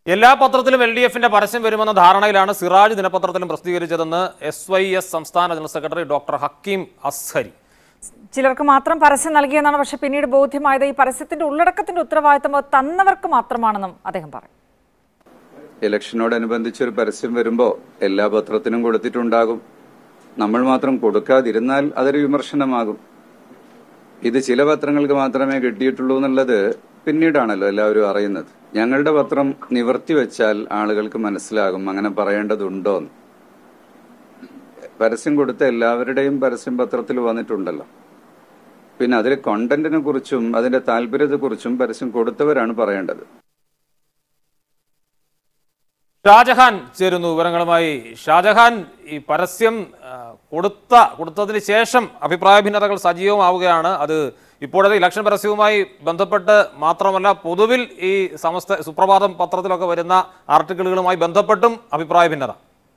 എല്ലാ പത്രത്തിലും L D എഫിന്റെ പരസ്യം വരുമെന്ന ധാരണയിലാണ് സിറാജ് ദിനപത്രത്തിലും പ്രസിദ്ധീകരിച്ചതെന്ന് എസ് വൈ എസ് സംസ്ഥാന general secretary doctor Hakeem Azhari ചിലർക്ക് മാത്രം പരസ്യം നൽകിയെന്നാണ് പക്ഷെ പിന്നീട് ബോധ്യമായത് ഈ പരസ്യത്തിന്റെ ഉള്ളടക്കത്തിന്റെ ഉത്തരവാദിത്തം അത് തന്നവർക്ക് മാത്രമാണെന്നും അദ്ദേഹം പറയും ഇലക്ഷനോടനുബന്ധിച്ച് ഒരു പരസ്യം വരുമ്പോൾ എല്ലാ പത്രത്തിനും കൊടുത്തിട്ടുണ്ടാകും നമ്മൾ മാത്രം കൊടുക്കാതിരുന്നാൽ അതൊരു വിമർശനമാകും ഇത് ചില പത്രങ്ങൾക്ക് മാത്രമേ കിട്ടിയിട്ടുള്ളൂ എന്നുള്ളത് പിന്നീടാണല്ലോ എല്ലാവരും അറിയുന്നത് ഞങ്ങളുടെ പത്രം നിവർത്തി വെച്ചാൽ ആളുകൾക്ക് മനസ്സിലാകും അങ്ങനെ പറയേണ്ടതുണ്ടോ എന്ന് പരസ്യം കൊടുത്ത എല്ലാവരുടെയും പരസ്യം പത്രത്തിൽ വന്നിട്ടുണ്ടല്ലോ പിന്നെ അതിലെ കോണ്ടന്റിനെ കുറിച്ചും അതിന്റെ താല്പര്യത്തെക്കുറിച്ചും പരസ്യം കൊടുത്തവരാണ് പറയേണ്ടത് ഷാജഹാൻ ചേരുന്നു വിവരങ്ങളുമായി ഷാജഹാൻ ഈ പരസ്യം ആ, കൊടുത്ത കൊടുത്തതിന് ശേഷം അഭിപ്രായ ഭിന്നതകൾ സജീവമാവുകയാണ് അത് ഇപ്പോഴത്തെ ഇലക്ഷൻ പരസ്യവുമായി ബന്ധപ്പെട്ട് മാത്രമല്ല പൊതുവിൽ ഈ സമസ്ത സുപ്രഭാതം പത്രത്തിലൊക്കെ വരുന്ന ആർട്ടിക്കിളുകളുമായി ബന്ധപ്പെട്ടും അഭിപ്രായ ഭിന്നത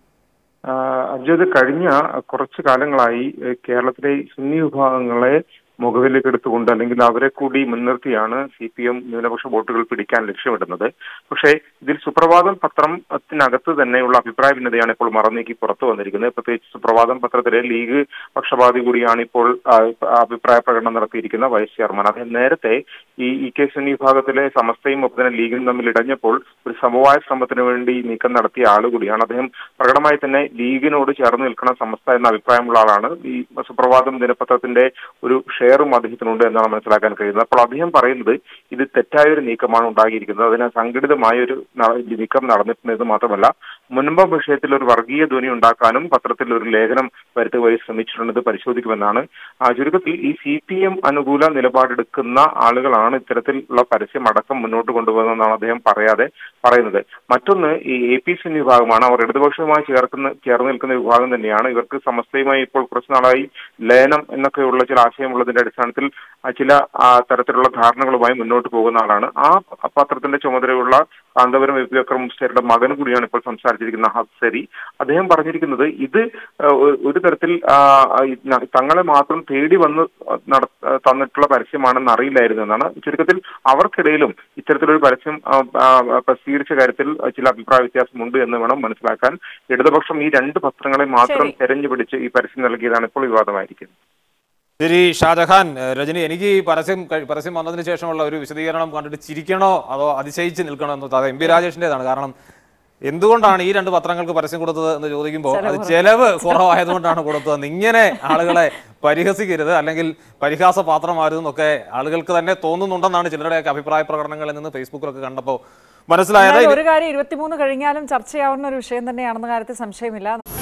അജത് കഴിഞ്ഞ കുറച്ചു കാലങ്ങളായി ഏഹ്, കേരളത്തിലെ സുന്നി വിഭാഗങ്ങളെ മുഖവിലേക്ക് എടുത്തുകൊണ്ട് അല്ലെങ്കിൽ അവരെ കൂടി മുൻനിർത്തിയാണ് സി പി എം ന്യൂനപക്ഷ വോട്ടുകൾ പിടിക്കാൻ ലക്ഷ്യമിടുന്നത് പക്ഷേ ഇതിൽ സുപ്രഭാതം പത്രത്തിനകത്ത് തന്നെയുള്ള അഭിപ്രായ ഭിന്നതയാണ് ഇപ്പോൾ മറന്നീക്കി പുറത്തു വന്നിരിക്കുന്നത് പ്രത്യേകിച്ച് സുപ്രഭാതം പത്രത്തിലെ ലീഗ് പക്ഷപാതി കൂടിയാണ് ഇപ്പോൾ ആ, അഭിപ്രായ പ്രകടനം നടത്തിയിരിക്കുന്ന വൈസ് ചെയർമാൻ അദ്ദേഹം നേരത്തെ ഈ ഇ കെ സുന്നി വിഭാഗത്തിലെ സമസ്തയും ഒപ്പം തന്നെ ലീഗും തമ്മിൽ ഇടഞ്ഞപ്പോൾ ഒരു സമവായ ശ്രമത്തിന് വേണ്ടി നീക്കം നടത്തിയ ആൾ കൂടിയാണ് അദ്ദേഹം പ്രകടമായി തന്നെ ലീഗിനോട് ചേർന്ന് നിൽക്കണം സമസ്ത എന്ന അഭിപ്രായമുള്ള ആളാണ് ഈ സുപ്രഭാതം ദിനപത്രത്തിന്റെ ഒരു ഷെയറും അദ്ദേഹത്തിനുണ്ട് എന്നാണ് മനസ്സിലാക്കാൻ കഴിയുന്നത് അപ്പോൾ അദ്ദേഹം പറയുന്നത് ഇത് തെറ്റായ ഒരു നീക്കമാണ് ഉണ്ടാകിയിരിക്കുന്നത് അതിന് സംഘടിതമായ ഒരു ന- നീക്കം നടന്നിട്ടുണ്ടെന്ന് മാത്രമല്ല മുൻപ് വിഷയത്തിൽ ഒരു വർഗീയ ധ്വനി ഉണ്ടാക്കാനും പത്രത്തിൽ ഒരു ലേഖനം വരുത്തുകയും ശ്രമിച്ചിട്ടുള്ളത് പരിശോധിക്കുമെന്നാണ് ആ, ചുരുക്കത്തിൽ ഈ സി പി എം അനുകൂല നിലപാടെടുക്കുന്ന ആളുകളാണ് ഇത്തരത്തിലുള്ള പരസ്യം അടക്കം മുന്നോട്ട് കൊണ്ടുപോകുന്നതെന്നാണ് അദ്ദേഹം പറയാതെ പറയുന്നത് മറ്റൊന്ന് ഈ എ പി സി വിഭാഗമാണ് അവർ ഇടതുപക്ഷവുമായി ചേർക്കുന്ന ചേർന്ന് നിൽക്കുന്ന വിഭാഗം തന്നെയാണ് ഇവർക്ക് സമസ്തയുമായി ഇപ്പോൾ കുറച്ചു നാളായി ലയനം എന്നൊക്കെയുള്ള ചില ആശയമുള്ളതിന്റെ അടിസ്ഥാനത്തിൽ ആ, ചില ആ, തരത്തിലുള്ള ധാരണകളുമായി മുന്നോട്ട് പോകുന്ന ആളാണ് ആ പത്രത്തിന്റെ ചുമതലയുള്ള കാന്തപുരം എ പി അക്രം മുസ്തയുടെ മകൻ കൂടിയാണ് ഇപ്പോൾ സംസാരിച്ചിരിക്കുന്ന ഹസ്സരി അദ്ദേഹം പറഞ്ഞിരിക്കുന്നത് ഇത് ആ, ഒ- ഒരു തരത്തിൽ ആ, ആ, ഈ ന- തങ്ങളെ മാത്രം തേടി വന്ന് നട- തന്നിട്ടുള്ള പരസ്യമാണെന്ന് അറിയില്ലായിരുന്നു എന്നാണ് ചുരുക്കത്തിൽ അവർക്കിടയിലും ഇത്തരത്തിലൊരു പരസ്യം ആ, ആ, പ്രസിദ്ധീകരിച്ച കാര്യത്തിൽ ചില അഭിപ്രായ വ്യത്യാസമുണ്ട് എന്ന് വേണം മനസ്സിലാക്കാൻ ഇടതുപക്ഷം ഈ രണ്ട് പത്രങ്ങളെ മാത്രം ശരി. തെരഞ്ഞുപിടിച്ച് ഈ പരസ്യം നൽകിയതാണ് ഇപ്പോൾ വിവാദമായിരിക്കുന്നത് ശരി ഷാജഹാൻ ഏഹ് രജനി എനിക്ക് ഈ പരസ്യം കഴി- പരസ്യം വന്നതിന് ശേഷമുള്ള ഒരു വിശദീകരണം കണ്ടിട്ട് ചിരിക്കണോ അതോ അതിശയിച്ച് നിൽക്കണോ എന്ന് അത് എം പി രാജേഷിൻ്റെതാണ് കാരണം എന്തുകൊണ്ടാണ് ഈ രണ്ട് പത്രങ്ങൾക്ക് പരസ്യം കൊടുത്തത് എന്ന് ചോദിക്കുമ്പോൾ അത് ചെലവ് കുറവായതുകൊണ്ടാണ് കൊടുത്തതെന്ന് ഇങ്ങനെ ആളുകളെ പരിഹസിക്കരുത് അല്ലെങ്കിൽ പരിഹാസ പാത്രമാരുതെന്നൊക്കെ ആളുകൾക്ക് തന്നെ തോന്നുന്നുണ്ടെന്നാണ് ചിലരുടെയൊക്കെ അഭിപ്രായ പ്രകടനങ്ങളിൽ നിന്ന് ഫേസ്ബുക്കിലൊക്കെ കണ്ടപ്പോൾ മനസ്സിലായത് എന്നാലും ഒരു കാര്യം ഇരുപത്തിമൂന്ന് കഴിഞ്ഞാലും ചർച്ചയാവുന്ന ഒരു വിഷയം തന്നെയാണെന്ന കാര്യത്തിൽ സംശയമില്ല